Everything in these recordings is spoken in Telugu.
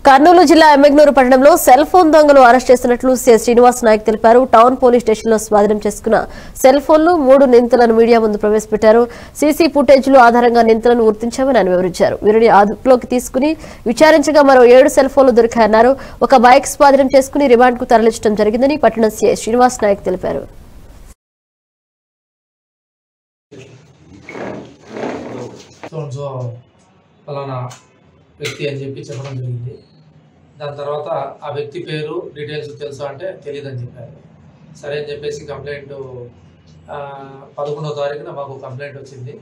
కర్నూలు జిల్లా ఎమ్మెగ్నూరు పట్టణంలో సెల్ ఫోన్ దొంగలు అరెస్ట్ చేస్తున్నట్లు సి శ్రీనివాస్ నాయక్ తెలిపారు టౌన్ పోలీస్ స్టేషన్లో స్వాధీనం చేసుకున్న సెల్ ఫోన్లు మూడు నిందితులను మీడియా ముందు ప్రవేశపెట్టారు సీసీ ఫుటేజ్లు ఆధారంగా నిందితులను గుర్తించామని ఆయన వివరించారు వీరిని అదుపులోకి తీసుకుని విచారించగా మరో ఏడు సెల్ ఫోన్లు దొరికాయన్నారు ఒక బైక్ స్వాధీనం చేసుకుని రిమాండ్కు తరలించడం జరిగిందని పట్టణ సీఐ శ్రీనివాస్ నాయక్ తెలిపారు సో సో ఫలానా వ్యక్తి అని చెప్పి చెప్పడం జరిగింది దాని తర్వాత ఆ వ్యక్తి పేరు డీటెయిల్స్ తెలుసా అంటే తెలియదని చెప్పారు సరే అని చెప్పేసి కంప్లైంట్ పదకొండవ తారీఖున మాకు కంప్లైంట్ వచ్చింది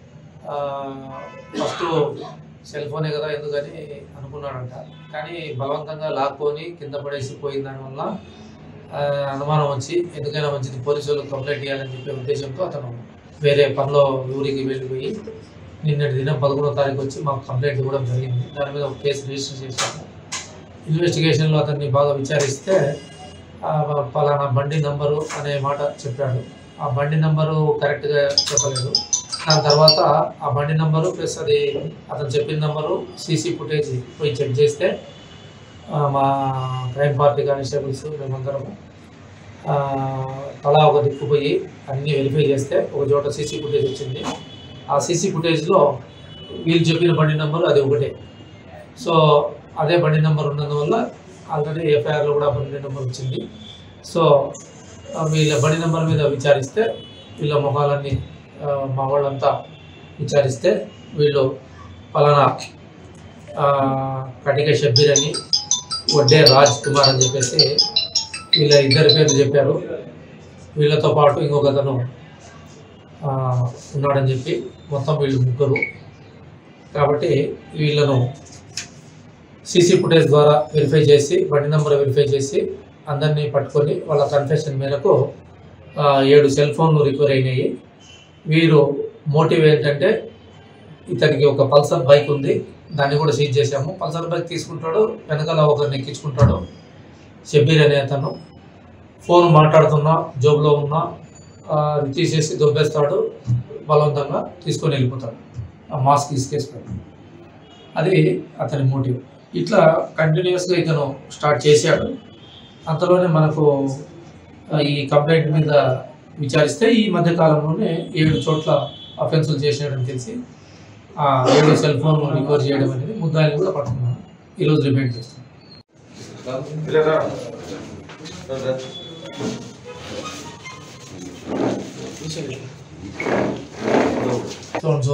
ఫస్ట్ సెల్ ఫోనే కదా ఎందుకని అనుకున్నాడంట కానీ బలవంతంగా లాక్కొని కింద పడేసి పోయిన దానివల్ల ఆ, అనుమానం వచ్చి ఎందుకైనా మంచిది పోలీసు వాళ్ళకి కంప్లైంట్ ఇవ్వాలని చెప్పే ఉద్దేశంతో అతను వేరే పనిలో ఊరికి వెళ్ళిపోయి నిన్నటి దినం పదకొండో తారీఖు వచ్చి మాకు కంప్లైంట్ ఇవ్వడం జరిగింది దాని మీద ఒక కేసు రిజిస్టర్ చేశాము ఇన్వెస్టిగేషన్లో అతన్ని బాగా విచారిస్తే ఆ, పలానా బండి నంబరు అనే మాట చెప్పాడు ఆ బండి నంబరు కరెక్ట్గా చెప్పలేదు దాని తర్వాత ఆ బండి నంబరు ప్లస్ అది అతను చెప్పిన నంబరు సీసీ ఫుటేజ్ పోయి చెక్ చేస్తే ఆ, మా క్రైమ్ పార్టీ కానిస్టేబుల్స్ మేమందరము ఆ, తలా ఒక దిక్కు పోయి అన్నీ వెరిఫై చేస్తే ఒక చోట సీసీ ఫుటేజ్ వచ్చింది ఆ సీసీ ఫుటేజ్లో వీళ్ళు చెప్పిన బండి నెంబర్ అది ఒకటే సో అదే బండి నెంబర్ ఉన్నందువల్ల ఆల్రెడీ ఎఫ్ఐఆర్లో కూడా బండి నెంబర్ వచ్చింది సో ఆ, వీళ్ళ బండి నెంబర్ మీద విచారిస్తే వీళ్ళ మొహాలన్నీ ఆ, మా వాళ్ళంతా విచారిస్తే వీళ్ళు పలానా ఆ, కటిక షబ్బీర్ అని వడ్డే రాజ్ కుమార్ అని చెప్పేసి వీళ్ళ ఇద్దరి పేర్లు చెప్పారు వీళ్ళతో పాటు ఇంకొక అతను ఆ, ఉన్నాడని చెప్పి మొత్తం వీళ్ళు ముగ్గురు కాబట్టి వీళ్ళను సీసీ ఫుటేజ్ ద్వారా వెరిఫై చేసి బండి నెంబర్ వెరిఫై చేసి అందరినీ పట్టుకొని వాళ్ళ కన్ఫెషన్ మేరకు ఆ, ఏడు సెల్ ఫోన్లు రికవర్ అయినాయి వీరు మోటివ్ ఏంటంటే ఇతనికి ఒక పల్సర్ బైక్ ఉంది దాన్ని కూడా సీజ్ చేశాము పల్సర్ బైక్ తీసుకుంటాడు వెనకాల ఒకరిని ఎక్కించుకుంటాడు షబ్బీర్ అనే అతను ఫోన్ మాట్లాడుతున్నా జోబులో ఉన్నా ఆ, అది తీసేసి దొబ్బేస్తాడు బలవంతంగా తీసుకొని వెళ్ళిపోతాడు ఆ మాస్క్ తీసుకేస్తాడు అది అతని మోటివ్ ఇట్లా కంటిన్యూస్గా ఇతను స్టార్ట్ చేశాడు అంతలోనే మనకు ఆ, ఈ కంప్లైంట్ మీద విచారిస్తే ఈ మధ్య కాలంలోనే ఏడు చోట్ల అఫెన్సులు చేసినాడని తెలిసి ఆ ఏడు సెల్ ఫోన్ రికవర్ చేయడం అనేది ముద్దాయిని కూడా పట్టుకున్నాను ఈరోజు రిమైండ్ చేస్తాను సో